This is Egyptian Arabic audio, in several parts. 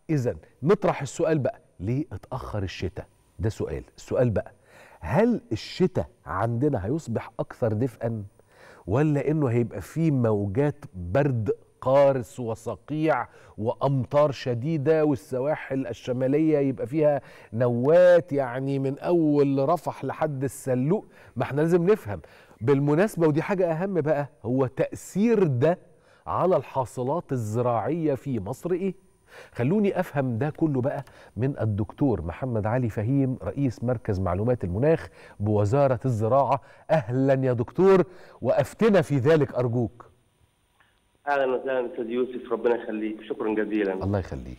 اذا نطرح السؤال بقى ليه اتاخر الشتاء ده سؤال السؤال بقى هل الشتاء عندنا هيصبح اكثر دفئا ولا انه هيبقى فيه موجات برد قارس وصقيع وامطار شديده والسواحل الشماليه يبقى فيها نوات يعني من اول رفح لحد السلوق ما احنا لازم نفهم بالمناسبه ودي حاجه اهم بقى هو تاثير ده على الحاصلات الزراعيه في مصر ايه خلوني افهم ده كله بقى من الدكتور محمد علي فهيم رئيس مركز معلومات المناخ بوزاره الزراعه اهلا يا دكتور وافتنا في ذلك ارجوك اهلا وسهلا استاذ يوسف ربنا يخليك شكرا جزيلا الله يخليك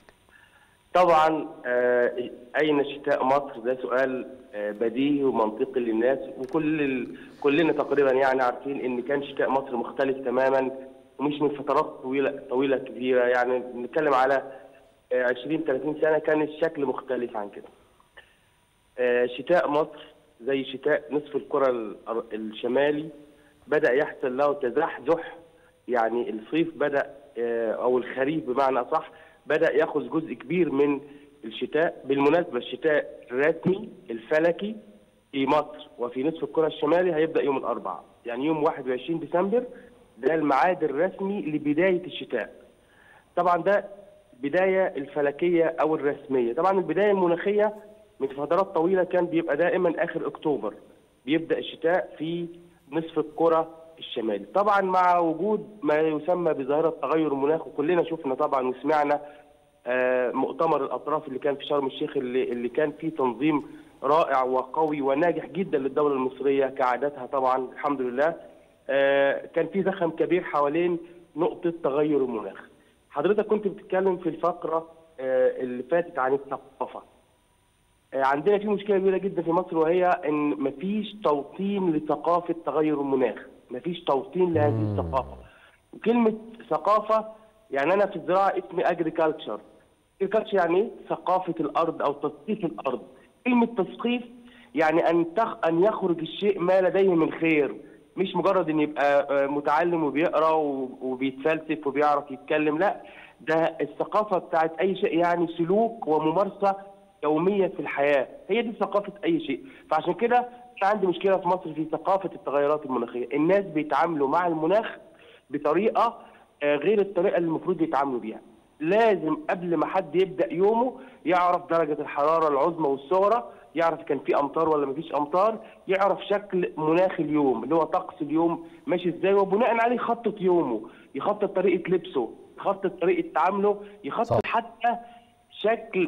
طبعا آه، اين شتاء مصر ده سؤال آه، بديهي ومنطقي للناس وكل ال... كلنا تقريبا يعني عارفين ان كان شتاء مصر مختلف تماما ومش من فترات طويله طويله كبيره يعني بنتكلم على آه، 20 30 سنه كان الشكل مختلف عن كده. آه، شتاء مصر زي شتاء نصف الكره ال- الشمالي بدا يحصل له تزحزح يعني الصيف بدا آه، او الخريف بمعنى اصح بدا ياخذ جزء كبير من الشتاء بالمناسبه الشتاء الرسمي الفلكي في مصر وفي نصف الكره الشمالي هيبدا يوم الاربعاء يعني يوم 21 ديسمبر ده الميعاد الرسمي لبدايه الشتاء طبعا ده بدايه الفلكيه او الرسميه طبعا البدايه المناخيه من فترات طويله كان بيبقى دائما اخر اكتوبر بيبدا الشتاء في نصف الكره الشمالي طبعا مع وجود ما يسمى بظاهره تغير المناخ وكلنا شفنا طبعا وسمعنا آه، مؤتمر الاطراف اللي كان في شرم الشيخ اللي اللي كان فيه تنظيم رائع وقوي وناجح جدا للدوله المصريه كعادتها طبعا الحمد لله آه، كان في زخم كبير حوالين نقطه تغير المناخ حضرتك كنت بتتكلم في الفقره آه، اللي فاتت عن الثقافه آه، عندنا في مشكله كبيره جدا في مصر وهي ان مفيش توطين لثقافه تغير المناخ مفيش توطين لهذه مم. الثقافه وكلمه ثقافه يعني انا في الزراعه اسمي اجريكلتشر اجريكلتشر يعني ايه ثقافه الارض او تثقيف الارض كلمه تثقيف يعني ان تخ... ان يخرج الشيء ما لديه من خير مش مجرد ان يبقى آه، متعلم وبيقرا و- وبيتفلسف وبيعرف يتكلم لا ده الثقافه بتاعت اي شيء يعني سلوك وممارسه يوميه في الحياه هي دي ثقافه اي شيء فعشان كده في عندي مشكله في مصر في ثقافه التغيرات المناخيه الناس بيتعاملوا مع المناخ بطريقه آه، غير الطريقه اللي المفروض يتعاملوا بيها لازم قبل ما حد يبدا يومه يعرف درجه الحراره العظمى والصغرى يعرف كان في امطار ولا مفيش امطار يعرف شكل مناخ اليوم اللي هو طقس اليوم ماشي ازاي وبناء عليه يخطط يومه يخطط طريقه لبسه يخطط طريقه تعامله يخطط صح. حتى شكل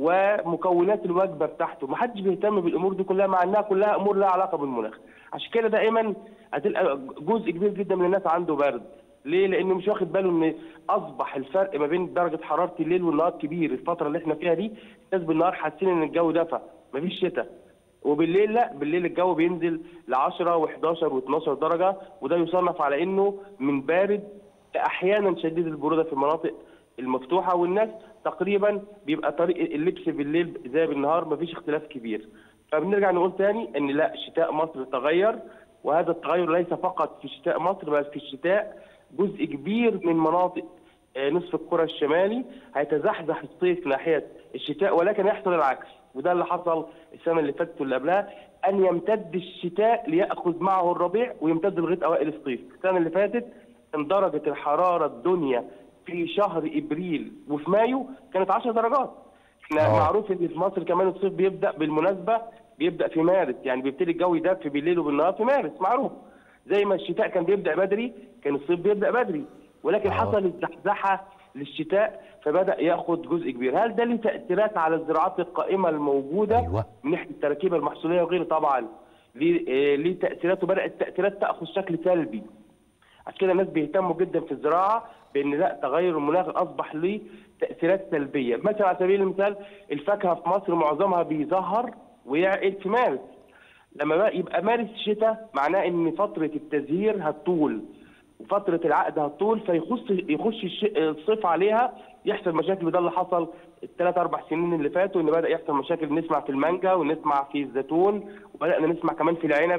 ومكونات الوجبه بتاعته ما حدش بيهتم بالامور دي كلها مع انها كلها امور لها علاقه بالمناخ عشان كده دائما هتلقى جزء كبير جدا من الناس عنده برد ليه؟ لانه مش واخد باله ان اصبح الفرق ما بين درجه حراره الليل والنهار كبير الفتره اللي احنا فيها دي الناس بالنهار حاسين ان الجو دفى مفيش شتاء وبالليل لا بالليل الجو بينزل ل 10 و11 و12 درجه وده يصنف على انه من بارد احيانا شديد البروده في المناطق المفتوحه والناس تقريبا بيبقى طريق اللبس بالليل زي بالنهار مفيش اختلاف كبير فبنرجع نقول تاني ان لا شتاء مصر تغير وهذا التغير ليس فقط في شتاء مصر بل في الشتاء جزء كبير من مناطق آه، نصف الكره الشمالي هيتزحزح الصيف ناحيه الشتاء ولكن يحصل العكس وده اللي حصل السنه اللي فاتت واللي قبلها ان يمتد الشتاء لياخذ معه الربيع ويمتد لغايه اوائل الصيف السنه اللي فاتت كان درجه الحراره الدنيا في شهر ابريل وفي مايو كانت 10 درجات احنا آه. معروف ان في مصر كمان الصيف بيبدا بالمناسبه بيبدا في مارس يعني بيبتدي الجو يدفي بالليل وبالنهار في مارس معروف زي ما الشتاء كان بيبدا بدري كان الصيف بيبدا بدري ولكن آه. حصل الزحزحه للشتاء فبدا ياخذ جزء كبير هل ده له تاثيرات على الزراعات القائمه الموجوده أيوة. من ناحيه التركيبه المحصوليه وغيره طبعا ليه آه، ليه تاثيرات وبدات التاثيرات تاخذ شكل سلبي عشان كده الناس بيهتموا جدا في الزراعه بان لا تغير المناخ اصبح له تاثيرات سلبيه، مثلا على سبيل المثال الفاكهه في مصر معظمها بيظهر ويعقل في مارس. لما بقى يبقى مارس شتاء معناه ان فتره التزهير هتطول وفتره العقد هتطول فيخش يخش الش- الصيف عليها يحصل مشاكل وده اللي حصل الثلاث اربع سنين اللي فاتوا ان بدا يحصل مشاكل نسمع في المانجا ونسمع في الزيتون وبدانا نسمع كمان في العنب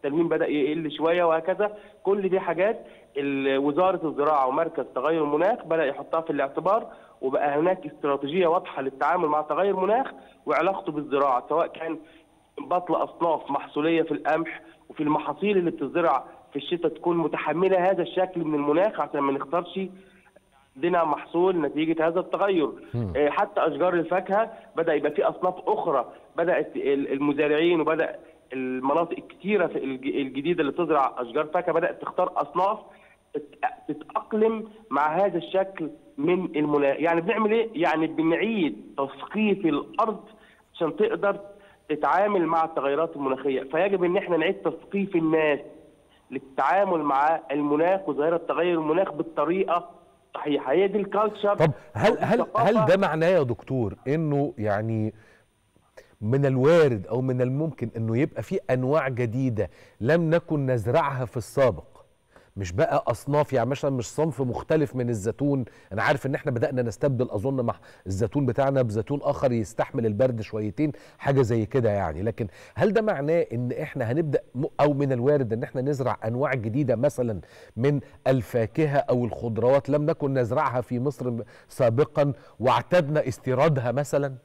التلميم بدا يقل شويه وهكذا كل دي حاجات ال- وزاره الزراعه ومركز تغير المناخ بدا يحطها في الاعتبار وبقى هناك استراتيجيه واضحه للتعامل مع تغير المناخ وعلاقته بالزراعه سواء كان بطل اصناف محصوليه في القمح وفي المحاصيل اللي بتزرع في الشتاء تكون متحمله هذا الشكل من المناخ عشان ما نختارش عندنا محصول نتيجه هذا التغير آه، حتى اشجار الفاكهه بدا يبقى في اصناف اخرى بدات ال- المزارعين وبدا المناطق الكثيره في الج- الجديده اللي تزرع اشجار فاكهه بدات تختار اصناف تت- تتاقلم مع هذا الشكل من المناخ يعني بنعمل ايه يعني بنعيد تثقيف الارض عشان تقدر تتعامل مع التغيرات المناخيه فيجب ان احنا نعيد تثقيف الناس للتعامل مع المناخ وظاهره تغير المناخ بالطريقه الصحيحه هي دي الكالتشر طب هل هل هل ده معناه يا دكتور انه يعني من الوارد او من الممكن انه يبقى في انواع جديده لم نكن نزرعها في السابق مش بقى اصناف يعني مثلا مش صنف مختلف من الزيتون انا عارف ان احنا بدانا نستبدل اظن مع الزيتون بتاعنا بزيتون اخر يستحمل البرد شويتين حاجه زي كده يعني لكن هل ده معناه ان احنا هنبدا م- او من الوارد ان احنا نزرع انواع جديده مثلا من الفاكهه او الخضروات لم نكن نزرعها في مصر سابقا واعتدنا استيرادها مثلا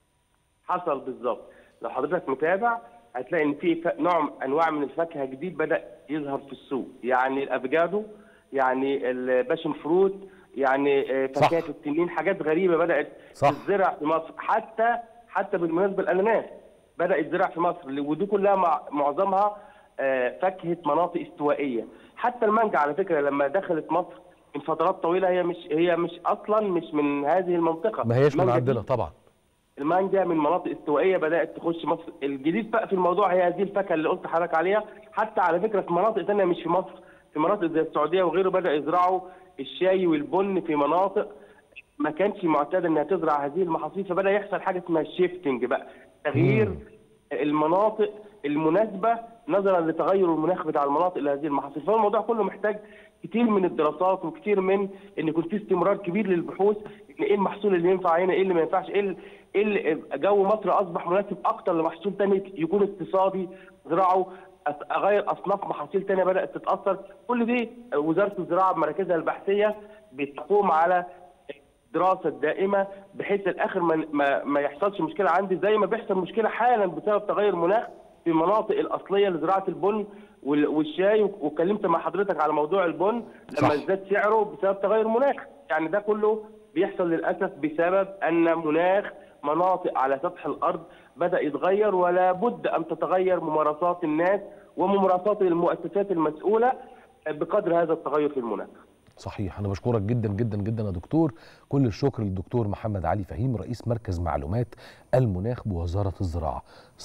حصل بالظبط لو حضرتك متابع هتلاقي ان في ف- نوع انواع من الفاكهه جديد بدا يظهر في السوق يعني الافوكادو يعني الباشن فروت يعني آه، صح. فاكهه التنين حاجات غريبه بدات صح. تزرع في مصر حتى حتى بالمناسبه الاناناس بدا يتزرع في مصر ودي كلها مع معظمها آه، فاكهه مناطق استوائيه حتى المانجا على فكره لما دخلت مصر من فترات طويله هي مش هي مش اصلا مش من هذه المنطقه ما هيش من المانجا دي عندنا طبعا المانجا من مناطق استوائيه بدات تخش مصر الجديد بقى في الموضوع هي هذه الفاكهه اللي قلت لحضرتك عليها حتى على فكره في مناطق ثانيه مش في مصر في مناطق زي السعوديه وغيره بدا يزرعوا الشاي والبن في مناطق ما كانش معتاد انها تزرع هذه المحاصيل فبدا يحصل حاجه اسمها الشيفتنج بقى تغيير المناطق المناسبه نظرا لتغير المناخ بتاع المناطق لهذه المحاصيل فالموضوع كله محتاج كتير من الدراسات وكتير من ان يكون في استمرار كبير للبحوث ان ايه المحصول اللي ينفع هنا ايه اللي ما ينفعش ايه ال- ايه اللي- جو مصر اصبح مناسب اكتر لمحصول تاني يكون اقتصادي زراعه أس- اغير اصناف محاصيل تانية بدات تتاثر كل دي وزاره الزراعه بمراكزها البحثيه بتقوم على الدراسه الدائمه بحيث الاخر ما, ما, ما يحصلش مشكله عندي زي ما بيحصل مشكله حالا بسبب تغير المناخ في المناطق الاصليه لزراعه البن وال- والشاي واتكلمت مع حضرتك على موضوع البن لما صح. ازداد سعره بسبب تغير المناخ يعني ده كله بيحصل للاسف بسبب ان مناخ مناطق على سطح الارض بدا يتغير ولا بد ان تتغير ممارسات الناس وممارسات المؤسسات المسؤوله بقدر هذا التغير في المناخ صحيح انا بشكرك جدا جدا جدا يا دكتور كل الشكر للدكتور محمد علي فهيم رئيس مركز معلومات المناخ بوزاره الزراعه